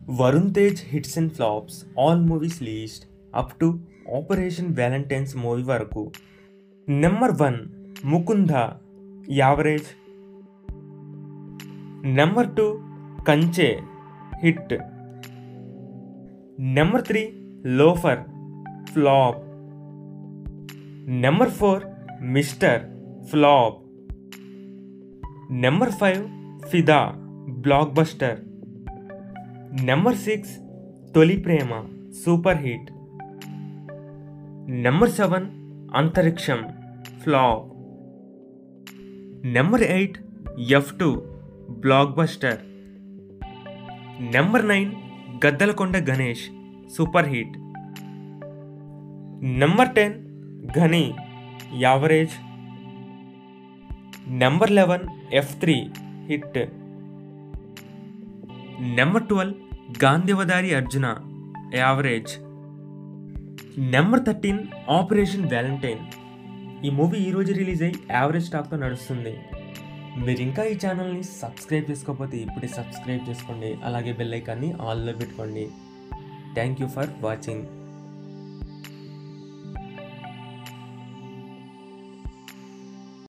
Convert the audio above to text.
Varun Tej hits and flops all movies list up to operation Valentine's movie వరకు number one Mukunda average number two Kanche hit number three Loafer flop number four mister flop number five Fidaa blockbuster number six Tholi Prema super hit number seven Antariksham flop number eight F two blockbuster number nine Gaddalakonda Ganesh super hit number ten Ghani average number eleven F three hit number twelve Gandeevadhari Arjuna average number thirteen operation Valentine ఈ movie ఈరోజు release అయ్యి average స్టాక్తో నడుస్తుంది మీరు ఇంకా ఈ ఛానల్ని subscribe చేసుకోకపోతే ఇప్పుడే సబ్స్క్రైబ్ చేసుకోండి అలాగే బెల్ ఐకాన్ని ఆల్లో పెట్టుకోండి థ్యాంక్ యూ ఫర్ వాచింగ్